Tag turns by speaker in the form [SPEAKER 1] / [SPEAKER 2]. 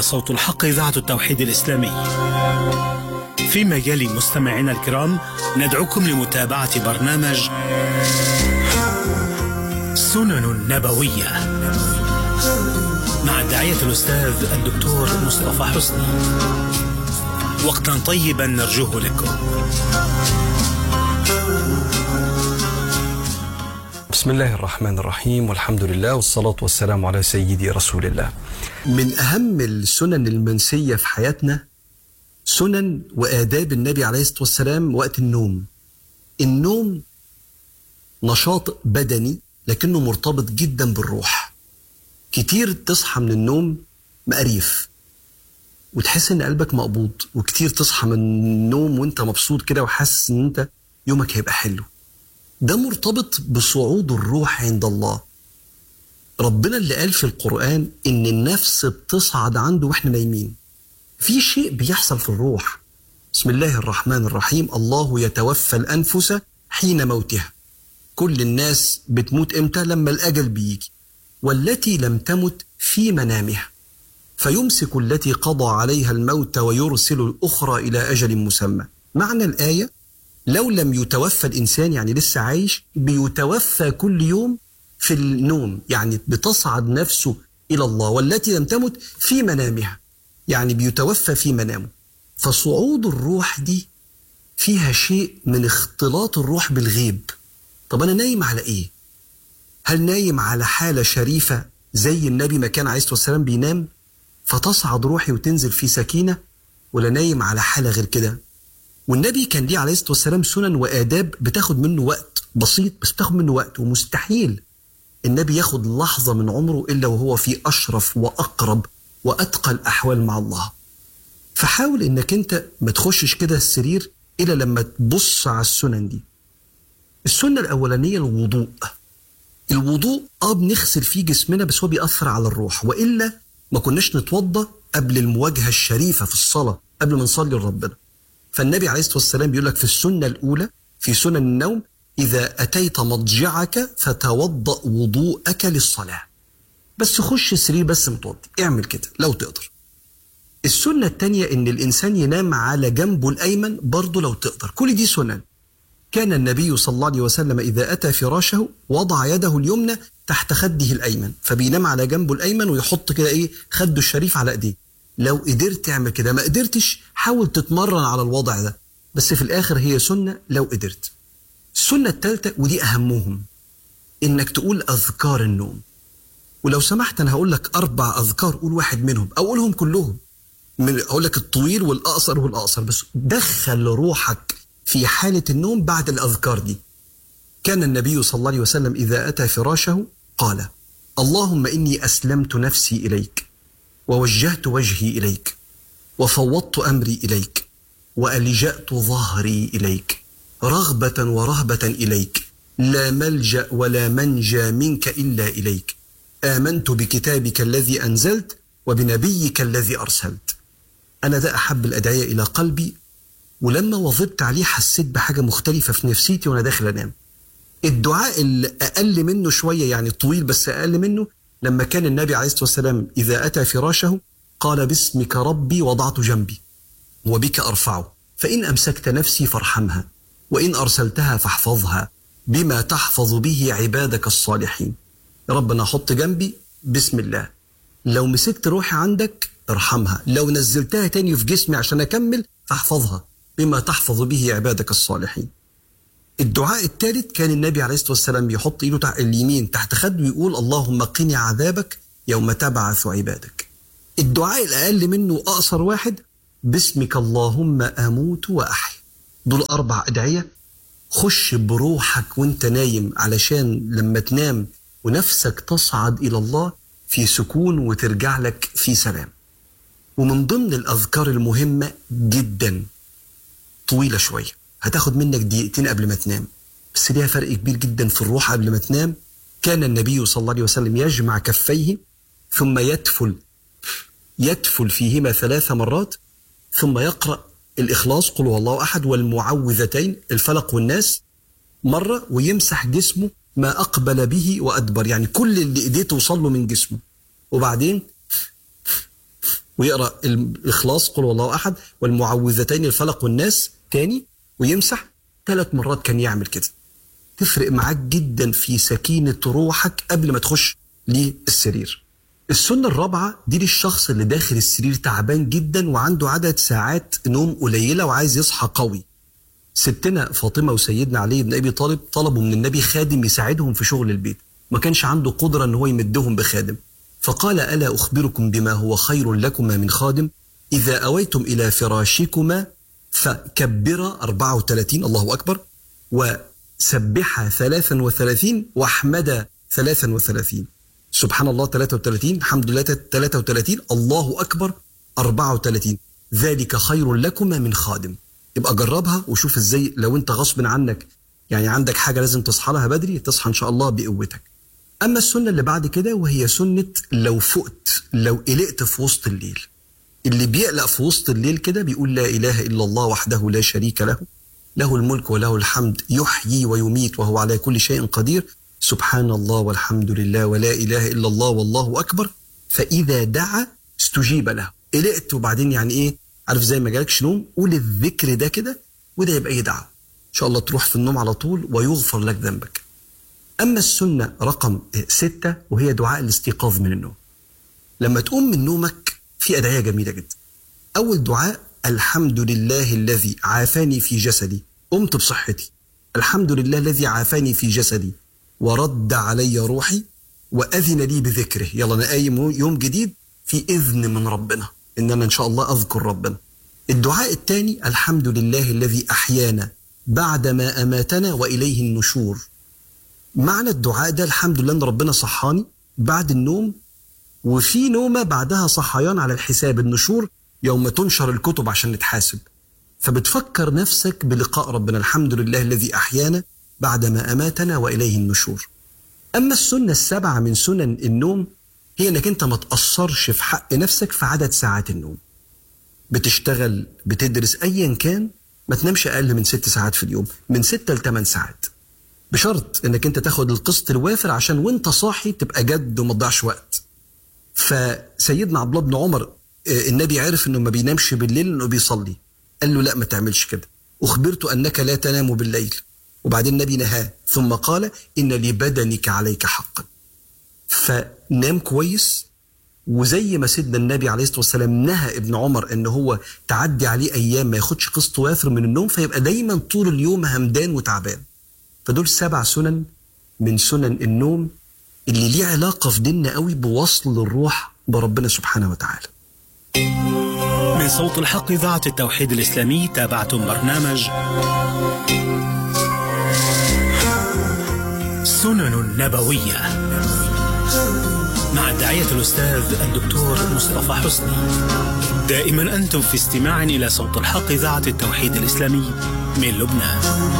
[SPEAKER 1] صوت الحق إذاعة التوحيد الإسلامي في مجال مستمعينا الكرام ندعوكم لمتابعة برنامج سنن نبوية مع الداعية الأستاذ الدكتور مصطفى حسني وقتا طيبا نرجوه لكم
[SPEAKER 2] بسم الله الرحمن الرحيم والحمد لله والصلاة والسلام على سيدي رسول الله من أهم السنن المنسية في حياتنا سنن وآداب النبي عليه الصلاة والسلام وقت النوم النوم نشاط بدني لكنه مرتبط جدا بالروح كتير تصحى من النوم مقريف وتحس ان قلبك مقبوض وكتير تصحى من النوم وانت مبسوط كده وحاسس ان انت يومك هيبقى حلو ده مرتبط بصعود الروح عند الله ربنا اللي قال في القرآن إن النفس بتصعد عنده وإحنا نايمين في شيء بيحصل في الروح بسم الله الرحمن الرحيم الله يتوفى الأنفس حين موتها كل الناس بتموت إمتى لما الأجل بيجي والتي لم تمت في منامها فيمسك التي قضى عليها الموت ويرسل الأخرى إلى أجل مسمى معنى الآية لو لم يتوفى الإنسان يعني لسه عايش بيتوفى كل يوم في النوم يعني بتصعد نفسه إلى الله والتي لم تمت في منامها يعني بيتوفى في منامه فصعود الروح دي فيها شيء من اختلاط الروح بالغيب طب أنا نايم على إيه؟ هل نايم على حالة شريفة زي النبي ما كان عليه الصلاة والسلام بينام فتصعد روحي وتنزل في سكينة ولا نايم على حالة غير كده والنبي كان ليه عليه الصلاه والسلام سنن واداب بتاخد منه وقت بسيط بس بتاخد منه وقت ومستحيل النبي ياخد لحظه من عمره الا وهو في اشرف واقرب واتقى الاحوال مع الله. فحاول انك انت ما تخشش كده السرير الا لما تبص على السنن دي. السنه الاولانيه الوضوء. الوضوء اه بنغسل فيه جسمنا بس هو بيأثر على الروح والا ما كناش نتوضى قبل المواجهه الشريفه في الصلاه قبل ما نصلي لربنا. فالنبي عليه الصلاه والسلام بيقول لك في السنه الاولى في سنن النوم اذا اتيت مضجعك فتوضا وضوءك للصلاه. بس خش السرير بس متوضي اعمل كده لو تقدر. السنه الثانيه ان الانسان ينام على جنبه الايمن برضه لو تقدر كل دي سنن. كان النبي صلى الله عليه وسلم اذا اتى فراشه وضع يده اليمنى تحت خده الايمن فبينام على جنبه الايمن ويحط كده ايه خده الشريف على ايديه. لو قدرت تعمل كده ما قدرتش حاول تتمرن على الوضع ده بس في الاخر هي سنه لو قدرت السنه الثالثه ودي اهمهم انك تقول اذكار النوم ولو سمحت انا هقول لك اربع اذكار قول واحد منهم او قولهم كلهم من اقول لك الطويل والاقصر والاقصر بس دخل روحك في حاله النوم بعد الاذكار دي كان النبي صلى الله عليه وسلم اذا اتى فراشه قال اللهم اني اسلمت نفسي اليك ووجهت وجهي اليك وفوضت امري اليك والجات ظهري اليك رغبه ورهبه اليك لا ملجا ولا منجى منك الا اليك امنت بكتابك الذي انزلت وبنبيك الذي ارسلت انا ده احب الادعيه الى قلبي ولما وظبت عليه حسيت بحاجه مختلفه في نفسيتي وانا داخل انام الدعاء اللي اقل منه شويه يعني طويل بس اقل منه لما كان النبي عليه الصلاه والسلام اذا اتى فراشه قال باسمك ربي وضعت جنبي وبك ارفعه فان امسكت نفسي فارحمها وان ارسلتها فاحفظها بما تحفظ به عبادك الصالحين يا رب انا احط جنبي بسم الله لو مسكت روحي عندك ارحمها لو نزلتها تاني في جسمي عشان اكمل فاحفظها بما تحفظ به عبادك الصالحين الدعاء الثالث كان النبي عليه الصلاه والسلام يحط ايده تحت اليمين تحت خده ويقول اللهم قني عذابك يوم تبعث عبادك. الدعاء الاقل منه اقصر واحد باسمك اللهم اموت واحيا. دول اربع ادعيه خش بروحك وانت نايم علشان لما تنام ونفسك تصعد الى الله في سكون وترجع لك في سلام. ومن ضمن الاذكار المهمه جدا طويله شويه هتاخد منك دقيقتين قبل ما تنام بس ليها فرق كبير جدا في الروح قبل ما تنام كان النبي صلى الله عليه وسلم يجمع كفيه ثم يتفل يتفل فيهما ثلاث مرات ثم يقرأ الإخلاص قل هو الله أحد والمعوذتين الفلق والناس مرة ويمسح جسمه ما أقبل به وأدبر يعني كل اللي إيديه توصل له من جسمه وبعدين ويقرا الاخلاص قل والله احد والمعوذتين الفلق والناس تاني ويمسح ثلاث مرات كان يعمل كده تفرق معاك جدا في سكينه روحك قبل ما تخش للسرير السنة الرابعة دي للشخص اللي داخل السرير تعبان جدا وعنده عدد ساعات نوم قليلة وعايز يصحى قوي ستنا فاطمة وسيدنا علي بن أبي طالب طلبوا من النبي خادم يساعدهم في شغل البيت ما كانش عنده قدرة أن هو يمدهم بخادم فقال ألا أخبركم بما هو خير لكما من خادم إذا أويتم إلى فراشكما فكبر 34 الله أكبر وسبح 33 واحمد 33 سبحان الله 33 الحمد لله 33 الله أكبر 34 ذلك خير لكما من خادم يبقى جربها وشوف ازاي لو انت غصب عنك يعني عندك حاجة لازم تصحى لها بدري تصحى ان شاء الله بقوتك اما السنة اللي بعد كده وهي سنة لو فقت لو قلقت في وسط الليل اللي بيقلق في وسط الليل كده بيقول لا اله الا الله وحده لا شريك له له الملك وله الحمد يحيي ويميت وهو على كل شيء قدير سبحان الله والحمد لله ولا اله الا الله والله اكبر فاذا دعا استجيب له قلقت وبعدين يعني ايه عارف زي ما جالكش نوم قول الذكر ده كده وده يبقى ايه دعوه ان شاء الله تروح في النوم على طول ويغفر لك ذنبك اما السنه رقم ستة وهي دعاء الاستيقاظ من النوم لما تقوم من نومك في ادعيه جميله جدا اول دعاء الحمد لله الذي عافاني في جسدي قمت بصحتي الحمد لله الذي عافاني في جسدي ورد علي روحي واذن لي بذكره يلا انا قايم يوم جديد في اذن من ربنا ان انا ان شاء الله اذكر ربنا الدعاء الثاني الحمد لله الذي احيانا بعدما اماتنا واليه النشور معنى الدعاء ده الحمد لله ان ربنا صحاني بعد النوم وفي نومه بعدها صحيان على الحساب النشور يوم تنشر الكتب عشان نتحاسب فبتفكر نفسك بلقاء ربنا الحمد لله الذي احيانا بعدما اماتنا واليه النشور اما السنه السبعه من سنن النوم هي انك انت ما تاثرش في حق نفسك في عدد ساعات النوم بتشتغل بتدرس ايا كان ما تنامش اقل من ست ساعات في اليوم من ستة لثمان ساعات بشرط انك انت تاخد القسط الوافر عشان وانت صاحي تبقى جد وما تضيعش وقت فسيدنا عبد الله بن عمر النبي عرف انه ما بينامش بالليل انه بيصلي قال له لا ما تعملش كده اخبرت انك لا تنام بالليل وبعدين النبي نهاه ثم قال ان لبدنك عليك حقا فنام كويس وزي ما سيدنا النبي عليه الصلاه والسلام نهى ابن عمر ان هو تعدي عليه ايام ما ياخدش قسط وافر من النوم فيبقى دايما طول اليوم همدان وتعبان فدول سبع سنن من سنن النوم اللي ليه علاقه في ديننا قوي بوصل الروح بربنا سبحانه وتعالى
[SPEAKER 1] من صوت الحق إذاعة التوحيد الإسلامي تابعتم برنامج سنن نبوية مع الداعية الأستاذ الدكتور مصطفى حسني دائما أنتم في استماع إلى صوت الحق إذاعة التوحيد الإسلامي من لبنان